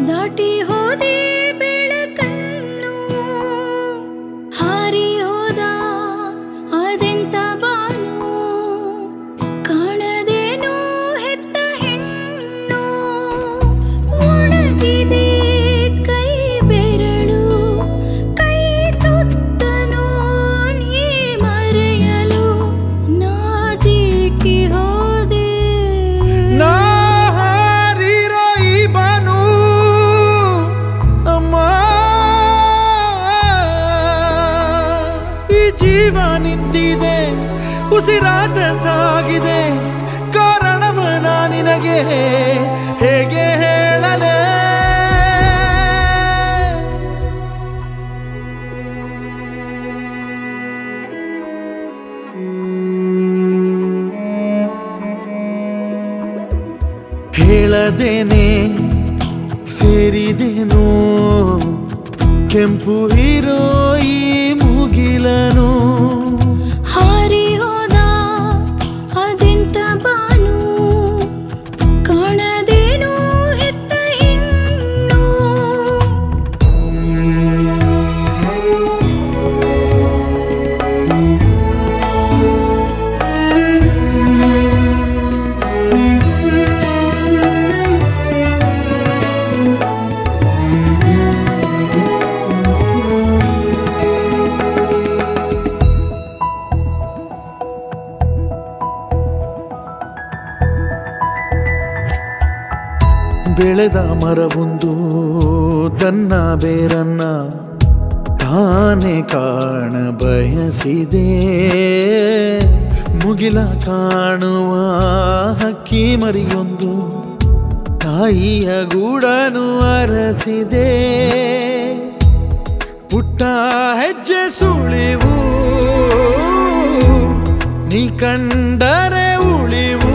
ದಾಟಿ ಹೋದೆ ಬೆಳಕನ್ನು ಹಾರಿ ಹೋದ ಅದೆಂತ ಬಾನು ಕಾಣದೇನು ಹೆತ್ತ ಹೆಣ್ಣು ಒಣಗಿದೆ ಕೈ ಬೆರಳು ಕೈ ತುತ್ತನು ನೀ ಮರೆಯಲು ನಾಜಿಕಿ ಹೋದೆ ನಾ ಹಾರಿರೋ ಈ ಬಾನು ಅಮ್ಮ ಈ ಜೀವ ನಿಂತಿದೆ ಉಸಿರಾಟ ಸಾಗಿದೆ ಕಾರಣವನ ನಿನಗೆ ಹೇಗೆ ಹೇಳಲೇ ಹೇಳದೇನೆ ಸೇರಿದೆನು ಕೆಂಪು ಹೀರೋ ಈ ಮುಗಿಲನು ಹಾರಿ ಹೋದ ಅದೆಂತ ಬಾನು ಕಾಣದೇನು ಹೆತ್ತ ಹೆಣ್ಣು ಬೆಳೆದ ಮರವೊಂದು ತನ್ನ ಬೇರನ್ನ ತಾನೇ ಕಾಣ ಬಯಸಿದೆ ಮುಗಿಲ ಕಾಣುವ ಹಕ್ಕಿ ಮರಿಯೊಂದು ತಾಯಿಯ ಗೂಡನು ಅರಸಿದೆ ಪುಟ್ಟ ಹೆಜ್ಜೆ ಸುಳಿವು ನೀ ಕಂಡರೆ ಉಳಿವು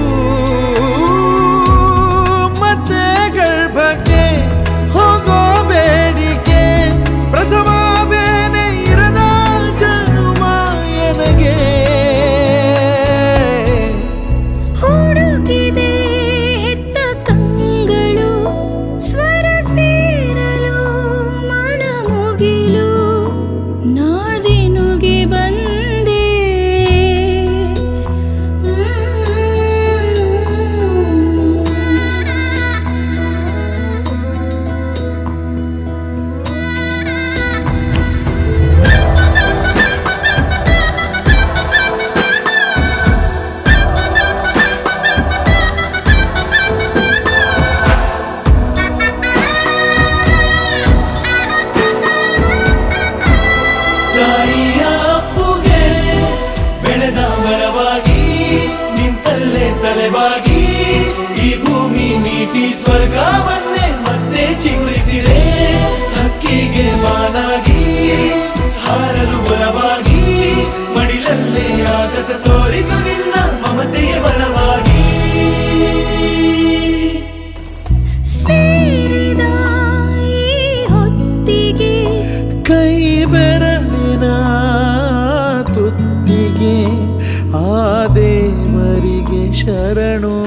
ಮತ್ತೆ ಗರ್ಭಕ್ಕೆ ಹೋಗೋ ಬೇಡಿಕೆ ಪ್ರಸವ ಬೇನೆ ಇರದ ಜನುಮ ಎನಗೆ ಹುಡುಕಿದೆ ಹೆತ್ತ ಕಂಗಳು ಸ್ವರ ಸೇರಲು ಮನ ಮುಗಿಲು ನಾಜಿನುಗೆ ಬಂದೆ ತಾಯಿಯ ಅಪ್ಪುಗೆ ಬೆಳೆದ ಮರವಾಗಿ ನಿಂತಲ್ಲೇ ತಲೆವಾಗಿ ಈ ಭೂಮಿ ನೀಟಿ ಸ್ವರ್ಗವನ್ನೇ ಮತ್ತೆ ಚಿಗುರಿಸಿದೆ ಹಕ್ಕಿಗೆ ಮಾನಾಗಿ ಹಾರಲು ಬಲವಾಗಿ ಮಡಿಲಲ್ಲೇ ಆಗಸ ತೋರಿತು ನಿನ್ನ ಮಮತೆಯ ಬಲವಾಗಿ ಸೇರಿದ ಈ ಹೊತ್ತಿಗೆ ಕೈ ಬೆರಳಿನ ತುತ್ತಿಗೆ ಆ ದೇವರಿಗೆ ಶರಣು